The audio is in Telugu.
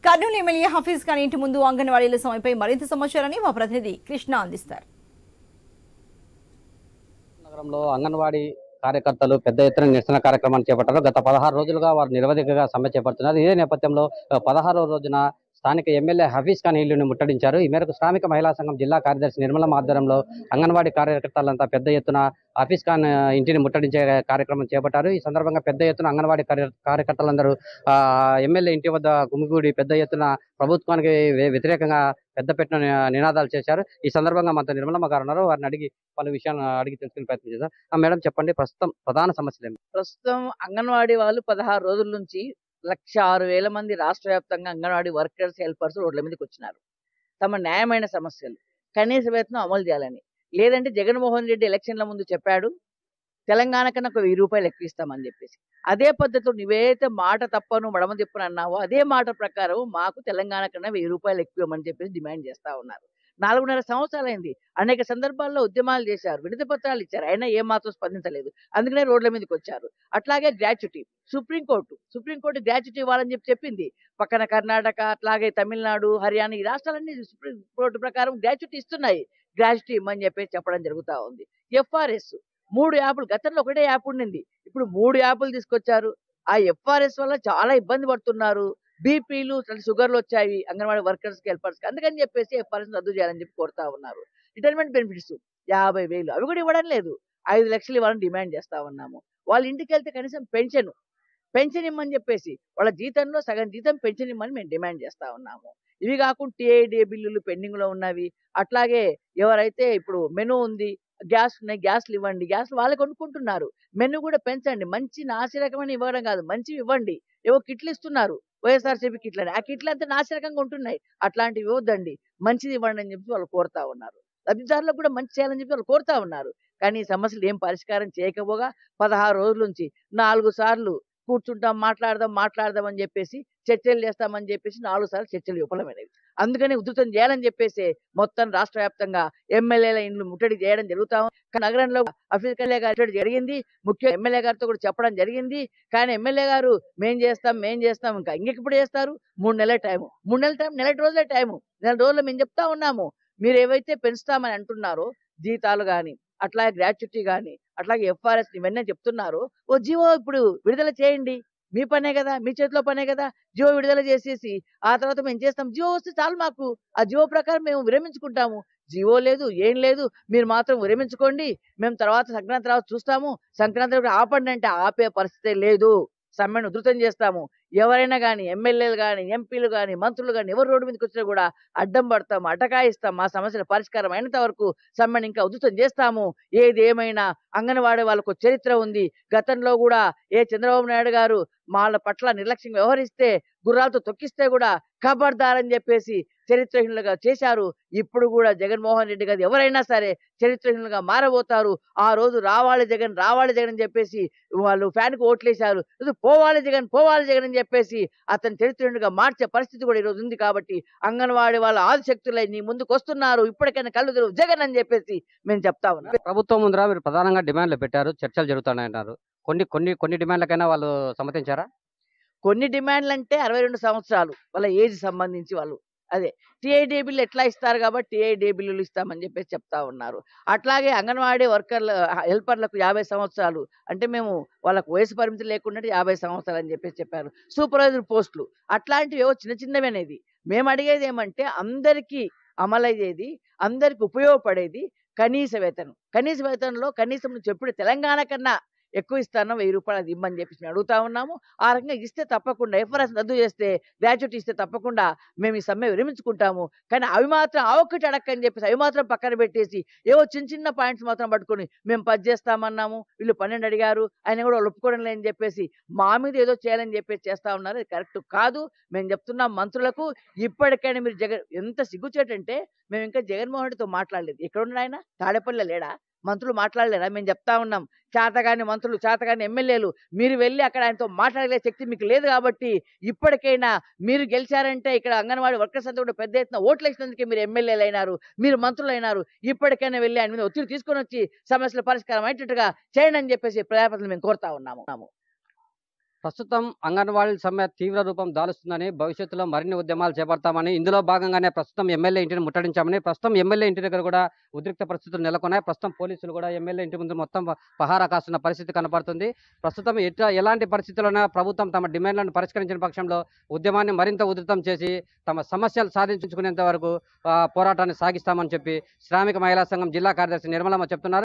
కర్నూలు ఎమ్మెల్యే హఫీజ్ ఖాన్ ఇంటి ముందు అంగన్వాడీల సమ్మెపై మరింత సమాచారాన్ని మా ప్రతినిధి కృష్ణ అందిస్తారు నగరంలో అంగన్వాడీ కార్యకర్తలు పెద్ద ఎత్తున నిరసన కార్యక్రమాన్ని చేపట్టారు గత పదహారు రోజులుగా వారు నిరవధికగా సమ్మె చేపడుతున్నారు ఇదే నేపథ్యంలో ఆ, పదహారో రోజున స్థానిక ఎమ్మెల్యే హఫీజ్ ఖాన్ ఇల్లుని ముట్టడించారు ఈ మేరకు శ్రామిక మహిళా సంఘం జిల్లా కార్యదర్శి నిర్మల ఆధ్వర్యంలో అంగన్వాడీ కార్యకర్తలంతా పెద్ద ఎత్తున హఫీజ్ ఖాన్ ఆ, ఇంటిని ముట్టడించే కార్యక్రమం చేపట్టారు ఈ సందర్భంగా పెద్ద ఎత్తున అంగన్వాడీ కార్య కార్యకర్తలందరూ ఆ, ఎమ్మెల్యే ఇంటి వద్ద గుమిగూడి పెద్ద ఎత్తున ప్రభుత్వానికి వ్య- వ్యతిరేకంగా పెద్ద పెట్టిన నినాదాలు చేశారు ఈ సందర్భంగా మనతో నిర్మలమ్మ గారు ఉన్నారు వారిని అడిగి పలు విషయాలు అడిగి తెలుసుకునే ప్రయత్నం చేశారు ఆ, మేడం చెప్పండి ప్రస్తుతం ప్రధాన సమస్యలు ఏమి ప్రస్తుతం అంగన్వాడీ వాళ్ళు పదహారు రోజుల నుంచి లక్ష ఆరు వేల మంది రాష్ట్ర వ్యాప్తంగా అంగన్వాడీ వర్కర్స్ హెల్పర్స్ రోడ్ల మీదకి వచ్చినారు తమ న్యాయమైన సమస్యలు కనీస వేతనం అమలు చేయాలని లేదంటే జగన్మోహన్ రెడ్డి ఎలక్షన్ల ముందు చెప్పాడు తెలంగాణ కన్నా ఒక వెయ్యి రూపాయలు ఎక్కువ ఇస్తామని చెప్పేసి అదే పద్ధతిలో నువ్వేదైతే మాట తప్పను మడమ తిప్పను అన్నావో అదే మాట ప్రకారం మాకు తెలంగాణ కన్నా వెయ్యి రూపాయలు ఎక్కువ ఇవ్వమని చెప్పేసి డిమాండ్ చేస్తా ఉన్నారు నాలుగున్నర సంవత్సరాలైంది అనేక సందర్భాల్లో ఉద్యమాలు చేశారు విడత పత్రాలు ఇచ్చారు అయినా ఏం మాత్రం స్పందించలేదు అందుకనే రోడ్ల మీదకి వచ్చారు అట్లాగే గ్రాట్యుటీ సుప్రీంకోర్టు సుప్రీంకోర్టు గ్రాట్యుటీ ఇవ్వాలని చెప్పి చెప్పింది పక్కన కర్ణాటక అట్లాగే తమిళనాడు హర్యానా ఈ రాష్ట్రాలన్నీ సుప్రీం కోర్టు ప్రకారం గ్రాట్యుటీ ఇస్తున్నాయి గ్రాట్యుటీ ఇమ్మని చెప్పేసి చెప్పడం జరుగుతా ఉంది ఎఫ్ఆర్ఎస్ మూడు యాప్లు గతంలో ఒకటే యాప్ ఉండింది ఇప్పుడు మూడు యాప్లు తీసుకొచ్చారు ఆ ఎఫ్ఆర్ఎస్ వల్ల చాలా ఇబ్బంది పడుతున్నారు బీపీలు షుగర్లు వచ్చాయి అంగన్వాడీ వర్కర్స్ కి హెల్పర్స్ కి అందుకని చెప్పేసి ఎఫ్ఆర్ఎస్ రద్దు చేయాలని చెప్పి కోరుతా ఉన్నారు రిటైర్మెంట్ బెనిఫిట్స్ యాభై వేలు అవి కూడా ఇవ్వడం లేదు ఐదు లక్షలు ఇవ్వాలని డిమాండ్ చేస్తా ఉన్నాము వాళ్ళ ఇంటికి వెళ్తే కనీసం పెన్షన్ పెన్షన్ ఇమ్మని చెప్పేసి వాళ్ళ జీతంలో సగం జీతం పెన్షన్ ఇమ్మని మేము డిమాండ్ చేస్తా ఉన్నాము ఇవి కాకుండా టీఐడి బిల్లులు పెండింగ్ లో ఉన్నవి అట్లాగే ఎవరైతే ఇప్పుడు మెను ఉంది గ్యాస్ ఉన్నాయి గ్యాస్లు ఇవ్వండి గ్యాస్ వాళ్ళు కొనుక్కుంటున్నారు మెను కూడా పెంచండి మంచి నాసిరకమైన ఇవ్వడం కాదు మంచివి ఇవ్వండి ఏవో కిట్లు ఇస్తున్నారు వైఎస్ఆర్సీపీ కిట్లు అని ఆ కిట్లు అంతా నాసిరకంగా ఉంటున్నాయి అట్లాంటివి ఇవ్వద్దండి మంచిది ఇవ్వండి అని చెప్పి వాళ్ళు కోరుతా ఉన్నారు లబ్ధిదారులకు కూడా మంచి చేయాలని చెప్పి వాళ్ళు కోరుతా ఉన్నారు కానీ ఈ సమస్యలు ఏం పరిష్కారం చేయకపోగా పదహారు రోజుల నుంచి నాలుగు సార్లు కూర్చుంటాం మాట్లాడదాం మాట్లాడదాం అని చెప్పేసి చర్చలు చేస్తామని చెప్పేసి నాలుగు సార్లు చర్చలు విఫలమైనవి అందుకని ఉధృతం చేయాలని చెప్పేసి మొత్తం రాష్ట్ర వ్యాప్తంగా ఎమ్మెల్యేల ఇండ్లు ముట్టడి చేయడం జరుగుతా ఉంది. కానీ నగరంలో అఫీజ్ కళ్యాణ్ గారు ముట్టడి జరిగింది ముఖ్య ఎమ్మెల్యే గారితో కూడా చెప్పడం జరిగింది కానీ ఎమ్మెల్యే గారు మేం చేస్తాం మేం చేస్తాం ఇంకా ఇంకెప్పుడు చేస్తారు మూడు నెలల టైము మూడు నెలల టైం నెల రోజులే టైము నెల రోజులు మేము చెప్తా ఉన్నాము మీరు ఏవైతే పెంచుతామని అంటున్నారో జీతాలు కానీ అట్లాగే గ్రాట్యుటీ కానీ అట్లాగే ఎఫ్ఆర్ఎస్ ఇవన్నీ చెప్తున్నారు ఓ జీవో ఇప్పుడు విడుదల చేయండి మీ పనే కదా మీ చేతిలో పనే కదా జియో విడుదల చేసేసి ఆ తర్వాత మేము చేస్తాం జియో వస్తే చాలు మాకు ఆ జియో ప్రకారం మేము విరమించుకుంటాము జియో లేదు ఏం లేదు మీరు మాత్రం విరమించుకోండి మేము తర్వాత సంక్రాంతి తర్వాత చూస్తాము సంక్రాంతి వరకు ఆపండి అంటే ఆపే పరిస్థితే లేదు సమ్మెను ఉధృతం చేస్తాము ఎవరైనా కానీ ఎమ్మెల్యేలు కానీ ఎంపీలు కానీ మంత్రులు కానీ ఎవరు రోడ్డు మీదకి వచ్చినా కూడా అడ్డం పడతాం అటకాయిస్తాం మా సమస్యల పరిష్కారం అయినంత వరకు సమ్మెను ఇంకా ఉధృతం చేస్తాము ఏది ఏమైనా అంగన్వాడీ వాళ్ళకు ఒక చరిత్ర ఉంది గతంలో కూడా ఏ చంద్రబాబు నాయుడు గారు వాళ్ళ పట్ల నిర్లక్ష్యంగా వ్యవహరిస్తే గుర్రాలతో తొక్కిస్తే కూడా ఖబర్దార్ అని చెప్పేసి చరిత్రహీనులుగా చేశారు ఇప్పుడు కూడా జగన్మోహన్ రెడ్డి గారు ఎవరైనా సరే చరిత్రహీనులుగా మారబోతారు ఆ రోజు రావాలి జగన్ రావాలి జగన్ అని చెప్పేసి వాళ్ళు ఫ్యాన్ కు ఓట్లేశారు ఇది పోవాలి జగన్ పోవాలి జగన్ అని చెప్పేసి అతను చరిత్రహీనులుగా మార్చే పరిస్థితి కూడా ఈ రోజు ఉంది కాబట్టి అంగన్వాడీ వాళ్ళ ఆదిశక్తులై నీ ముందుకు వస్తున్నారు ఇప్పటికైనా కళ్ళు తెరువు జగన్ అని చెప్పేసి మేము చెప్తా ఉన్నాం ప్రభుత్వం ముందర మీరు ప్రధానంగా డిమాండ్లు పెట్టారు చర్చలు జరుగుతున్నాయన్నారు కొన్ని కొన్ని కొన్ని డిమాండ్లకైనా వాళ్ళు సమ్మతించారా కొన్ని డిమాండ్లు అంటే అరవై రెండు సంవత్సరాలు వాళ్ళ ఏజ్ సంబంధించి వాళ్ళు అదే టీఐడి బిల్లు ఎట్లా ఇస్తారు కాబట్టి టీఐడి బిల్లులు ఇస్తామని చెప్పేసి చెప్తా ఉన్నారు అట్లాగే అంగన్వాడీ వర్కర్ల హెల్పర్లకు యాభై సంవత్సరాలు అంటే మేము వాళ్ళకు వయసు పరిమితి లేకుండా యాభై సంవత్సరాలు అని చెప్పేసి చెప్పారు సూపర్వైజర్ పోస్టులు అట్లాంటివి ఏవో చిన్న చిన్నవి అనేది మేము అడిగేది ఏమంటే అందరికీ అమలయ్యేది అందరికి ఉపయోగపడేది కనీస వేతనం కనీస వేతనంలో కనీసం నువ్వు చెప్పుడు తెలంగాణ కన్నా ఎక్కువ ఇస్తాను వెయ్యి రూపాయలు అది ఇమ్మని చెప్పేసి మేము అడుగుతా ఉన్నాము ఆ రకంగా ఇస్తే తప్పకుండా ఎఫ్ఆర్ఎస్ రద్దు చేస్తే గ్రాడ్యుయేట్ ఇస్తే తప్పకుండా మేము ఈ సమ్మె విరమించుకుంటాము కానీ అవి మాత్రం ఆ ఒక్కటి అడక్కని చెప్పేసి అవి మాత్రం పక్కన పెట్టేసి ఏవో చిన్న చిన్న పాయింట్స్ మాత్రం పట్టుకొని మేము పది చేస్తామన్నాము వీళ్ళు పన్నెండు అడిగారు ఆయన కూడా వాళ్ళు ఒప్పుకోవడం లేదని చెప్పేసి మా మీద ఏదో చేయాలని చెప్పేసి చేస్తా ఉన్నారు అది కరెక్ట్ కాదు మేము చెప్తున్నాం మంత్రులకు ఇప్పటికైనా మీరు జగన్ ఎంత సిగ్గుచేటంటే మేము ఇంకా జగన్మోహన్ రెడ్డితో మాట్లాడలేదు ఎక్కడ ఉన్నాడు ఆయన తాడేపల్లి లేడా మంత్రులు మాట్లాడలేరా మేము చెప్తా ఉన్నాం చేతగాని మంత్రులు చేతగాని ఎమ్మెల్యేలు మీరు వెళ్ళి అక్కడ ఆయనతో మాట్లాడలే శక్తి మీకు లేదు కాబట్టి ఇప్పటికైనా మీరు గెలిచారంటే ఇక్కడ అంగన్వాడీ వర్కర్స్ అంతా కూడా పెద్ద ఎత్తున ఓట్లు వేసినందుకే మీరు ఎమ్మెల్యేలు అయినారు మీరు మంత్రులు అయినారు ఇప్పటికైనా వెళ్ళి ఆయన మీద ఒత్తిడి తీసుకొని వచ్చి సమస్యల పరిష్కారం అయ్యేటట్టుగా చేయండి అని చెప్పేసి ప్రజాప్రతినిధులు మేము కోరుతా ఉన్నాము ప్రస్తుతం అంగన్వాడీ సమ్మె తీవ్ర రూపం దాలుస్తుందని భవిష్యత్తులో మరిన్ని ఉద్యమాలు చేపడతామని ఇందులో భాగంగానే ప్రస్తుతం ఎమ్మెల్యే ఇంటిని ముట్టడించామని ప్రస్తుతం ఎమ్మెల్యే ఇంటి దగ్గర కూడా ఉద్రిక్త పరిస్థితులు నెలకొన్నాయి ప్రస్తుతం పోలీసులు కూడా ఎమ్మెల్యే ఇంటి ముందు మొత్తం పహారా కాస్తున్న పరిస్థితి కనపడుతుంది ప్రస్తుతం ఎట్లా ఎలాంటి పరిస్థితుల్లోనే ప్రభుత్వం తమ డిమాండ్లను పరిష్కరించిన పక్షంలో ఉద్యమాన్ని మరింత ఉధృతం చేసి తమ సమస్యలు సాధించుకునేంత వరకు ఆ, పోరాటాన్ని సాగిస్తామని చెప్పి శ్రామిక మహిళా సంఘం జిల్లా కార్యదర్శి నిర్మలమ్మ చెప్తున్నారు